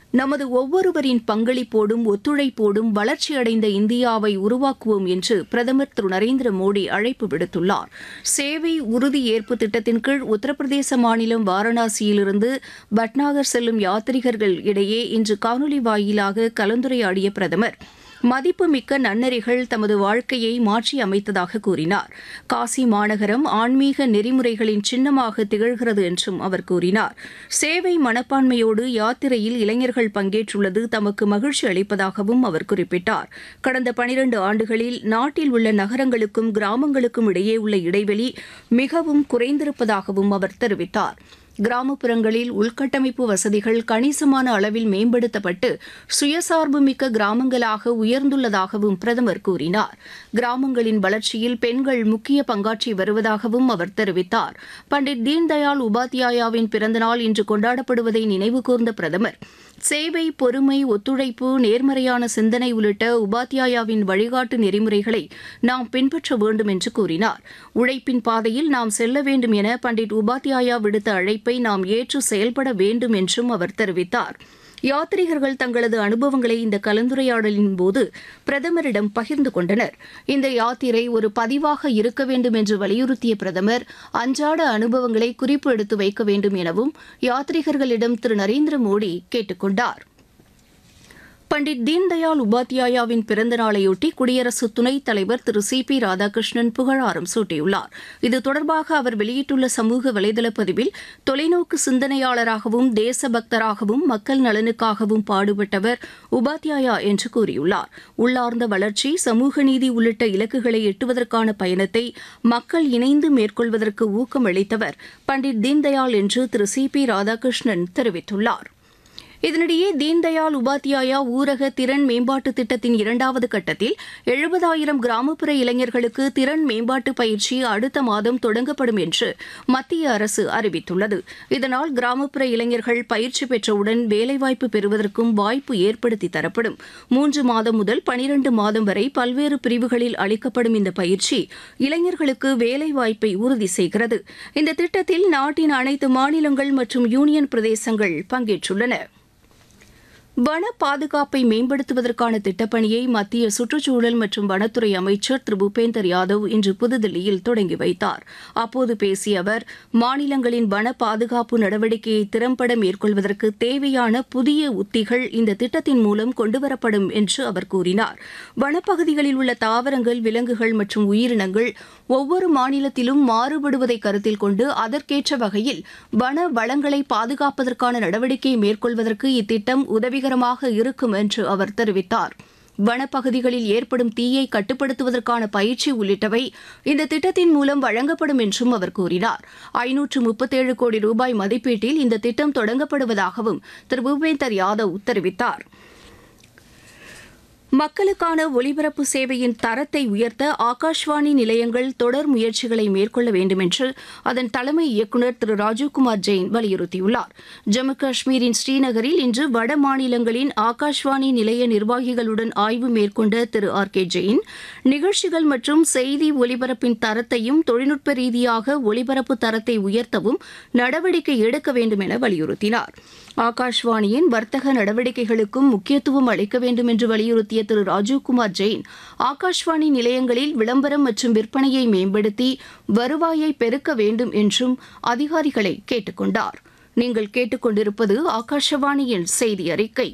நமது ஒவ்வொருவரின் பங்களிப்போடும் ஒத்துழைப்போடும் வளர்ச்சியடைந்த இந்தியாவை உருவாக்குவோம் என்று பிரதமர் திரு நரேந்திர மோடி அழைப்பு விடுத்துள்ளார் சேவை உறுதி ஏற்பு திட்டத்தின் கீழ் உத்தரப்பிரதேச மாநிலம் வாரணாசியிலிருந்து பட்னாகர் செல்லும் யாத்ரீகர்கள் இடையே இன்று காணொலி வாயிலாக கலந்துரையாடிய பிரதமர் மதிப்புமிக்க நன்னெறிகள் தமது வாழ்க்கையை மாற்றி அமைத்ததாக கூறினார் காசி மாநகரம் ஆன்மீக நெறிமுறைகளின் சின்னமாக திகழ்கிறது என்றும் அவர் கூறினார் சேவை மனப்பான்மையோடு யாத்திரையில் இளைஞர்கள் பங்கேற்றுள்ளது தமக்கு மகிழ்ச்சி அளிப்பதாகவும் அவர் குறிப்பிட்டார் கடந்த பனிரண்டு ஆண்டுகளில் நாட்டில் உள்ள நகரங்களுக்கும் கிராமங்களுக்கும் இடையே உள்ள இடைவெளி மிகவும் குறைந்திருப்பதாகவும் அவர் தெரிவித்தார் கிராமப்புறங்களில் உள்கட்டமைப்பு வசதிகள் கணிசமான அளவில் மேம்படுத்தப்பட்டு சுயசார்புமிக்க கிராமங்களாக உயர்ந்துள்ளதாகவும் பிரதமர் கூறினார் கிராமங்களின் வளர்ச்சியில் பெண்கள் முக்கிய பங்காற்றி வருவதாகவும் அவர் தெரிவித்தார் பண்டிட் தீன்தயாள் உபாத்யாயாவின் பிறந்தநாள் இன்று கொண்டாடப்படுவதை நினைவுகூர்ந்த பிரதமர் சேவை பொறுமை ஒத்துழைப்பு நேர்மறையான சிந்தனை உள்ளிட்ட உபாத்யாயாவின் வழிகாட்டு நெறிமுறைகளை நாம் பின்பற்ற வேண்டும் என்று கூறினார் உழைப்பின் பாதையில் நாம் செல்ல வேண்டும் என பண்டிட் உபாத்யாயா விடுத்த அழைப்பை நாம் ஏற்று செயல்பட வேண்டும் என்றும் அவர் தெரிவித்தார் யாத்ரீகர்கள் தங்களது அனுபவங்களை இந்த கலந்துரையாடலின் போது பிரதமரிடம் பகிர்ந்து கொண்டனர் இந்த யாத்திரை ஒரு பதிவாக இருக்க வேண்டும் என்று வலியுறுத்திய பிரதமர் அன்றாட அனுபவங்களை குறிப்பு எடுத்து வைக்க வேண்டும் எனவும் யாத்ரீகர்களிடம் திரு நரேந்திர மோடி கேட்டுக் கொண்டார் பண்டிட் தீன்தயாள் உபாத்யாயாவின் பிறந்த நாளையொட்டி குடியரசு துணைத் தலைவர் திரு சி பி ராதாகிருஷ்ணன் புகழாரம் சூட்டியுள்ளார் இது தொடர்பாக அவர் வெளியிட்டுள்ள சமூக வலைதள பதிவில் தொலைநோக்கு சிந்தனையாளராகவும் தேசபக்தராகவும் மக்கள் நலனுக்காகவும் பாடுபட்டவர் உபாத்யாயா என்று கூறியுள்ளார் உள்ளார்ந்த வளர்ச்சி சமூக நீதி உள்ளிட்ட இலக்குகளை எட்டுவதற்கான பயணத்தை மக்கள் இணைந்து மேற்கொள்வதற்கு ஊக்கம் அளித்தவர் பண்டிட் தீன்தயாள் என்று திரு சி பி ராதாகிருஷ்ணன் தெரிவித்துள்ளார் இதனிடையே தீன்தயாள் உபாத்யாயா ஊரக திறன் மேம்பாட்டு திட்டத்தின் இரண்டாவது கட்டத்தில் எழுபதாயிரம் கிராமப்புற இளைஞர்களுக்கு திறன் மேம்பாட்டு பயிற்சி அடுத்த மாதம் தொடங்கப்படும் என்று மத்திய அரசு அறிவித்துள்ளது இதனால் கிராமப்புற இளைஞர்கள் பயிற்சி பெற்றவுடன் வேலைவாய்ப்பு பெறுவதற்கும் வாய்ப்பு ஏற்படுத்தி தரப்படும் மூன்று மாதம் முதல் பனிரண்டு மாதம் வரை பல்வேறு பிரிவுகளில் அளிக்கப்படும் இந்த பயிற்சி இளைஞர்களுக்கு வேலைவாய்ப்பை உறுதி செய்கிறது இந்த திட்டத்தில் நாட்டின் அனைத்து மாநிலங்கள் மற்றும் யூனியன் பிரதேசங்கள் பங்கேற்றுள்ளன வன பாதுகாப்பை மேம்படுத்துவதற்கான திட்டப்பணியை மத்திய சுற்றுச்சூழல் மற்றும் வனத்துறை அமைச்சர் திரு பூபேந்தர் யாதவ் இன்று புதுதில்லியில் தொடங்கி வைத்தார் அப்போது பேசிய அவர் மாநிலங்களின் வன பாதுகாப்பு நடவடிக்கையை திறம்பட மேற்கொள்வதற்கு தேவையான புதிய உத்திகள் இந்த திட்டத்தின் மூலம் கொண்டுவரப்படும் என்று அவர் கூறினார் வனப்பகுதிகளில் உள்ள தாவரங்கள் விலங்குகள் மற்றும் உயிரினங்கள் ஒவ்வொரு மாநிலத்திலும் மாறுபடுவதை கருத்தில் கொண்டு அதற்கேற்ற வகையில் வன வளங்களை பாதுகாப்பதற்கான நடவடிக்கையை மேற்கொள்வதற்கு இத்திட்டம் உதவிகரமாக இருக்கும் என்று அவர் தெரிவித்தார் வனப்பகுதிகளில் ஏற்படும் தீயை கட்டுப்படுத்துவதற்கான பயிற்சி உள்ளிட்டவை இந்த திட்டத்தின் மூலம் வழங்கப்படும் என்றும் அவர் கூறினார் ஐநூற்று முப்பத்தேழு கோடி ரூபாய் மதிப்பீட்டில் இந்த திட்டம் தொடங்கப்படுவதாகவும் திரு பூபேந்தர் யாதவ் தெரிவித்தார் மக்களுக்கான ஒலிபரப்பு சேவையின் தரத்தை உயர்த்த ஆகாஷ்வாணி நிலையங்கள் தொடர் முயற்சிகளை மேற்கொள்ள வேண்டும் என்று அதன் தலைமை இயக்குநர் திரு ராஜீவ்குமார் ஜெயின் வலியுறுத்தியுள்ளார் ஜம்மு காஷ்மீரின் ஸ்ரீநகரில் இன்று வட மாநிலங்களின் ஆகாஷ்வாணி நிலைய நிர்வாகிகளுடன் ஆய்வு மேற்கொண்ட திரு ஆர் கே ஜெயின் நிகழ்ச்சிகள் மற்றும் செய்தி ஒலிபரப்பின் தரத்தையும் தொழில்நுட்ப ரீதியாக ஒலிபரப்பு தரத்தை உயர்த்தவும் நடவடிக்கை எடுக்க வேண்டும் என வலியுறுத்தினார் ஆகாஷ்வாணியின் வர்த்தக நடவடிக்கைகளுக்கும் முக்கியத்துவம் அளிக்க வேண்டும் என்று வலியுறுத்திய திரு ராஜீவ்குமார் ஜெயின் ஆகாஷ்வாணி நிலையங்களில் விளம்பரம் மற்றும் விற்பனையை மேம்படுத்தி வருவாயை பெருக்க வேண்டும் என்றும் அதிகாரிகளை கேட்டுக் கொண்டார் நீங்கள் கேட்டுக்கொண்டிருப்பது ஆகாஷவாணியின் செய்தி அறிக்கை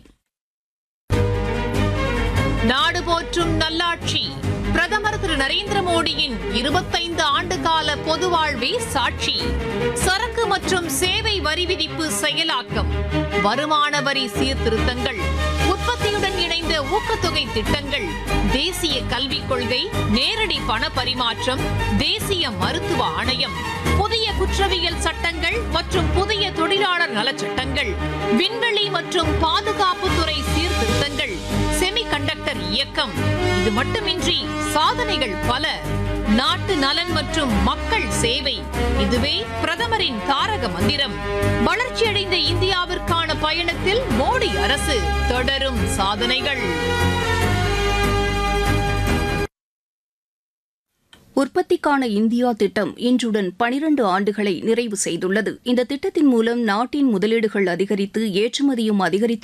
நாடு போற்றும் நல்லாட்சி பிரதமர் திரு நரேந்திர மோடியின் இருபத்தைந்து ஆண்டு கால பொது வாழ்வே சாட்சி சரக்கு மற்றும் சேவை வரி விதிப்பு செயலாக்கம் வருமான வரி சீர்திருத்தங்கள் உற்பத்தியுடன் இணைந்த ஊக்கத்தொகை திட்டங்கள் தேசிய கல்விக் கொள்கை நேரடி பண பரிமாற்றம் தேசிய மருத்துவ ஆணையம் புதிய குற்றவியல் சட்டங்கள் மற்றும் புதிய தொழிலாளர் நலச்சட்டங்கள் விண்வெளி மற்றும் பாதுகாப்புத்துறை சீர்திருத்தங்கள் செமிகண்டக்டர் இயக்கம் இது மட்டுமின்றி சாதனைகள் பல நாட்டு நலன் மற்றும் மக்கள் சேவை இதுவே பிரதமரின் தாரக மந்திரம் வளர்ச்சியடைந்த இந்தியாவிற்கான பயணத்தில் மோடி அரசு தொடரும் சாதனைகள் உற்பத்திக்கான இந்தியா திட்டம் இன்றுடன் பனிரண்டு ஆண்டுகளை நிறைவு செய்துள்ளது இந்த திட்டத்தின் மூலம் நாட்டின் முதலீடுகள் அதிகரித்து ஏற்றுமதியும் அதிகரித்து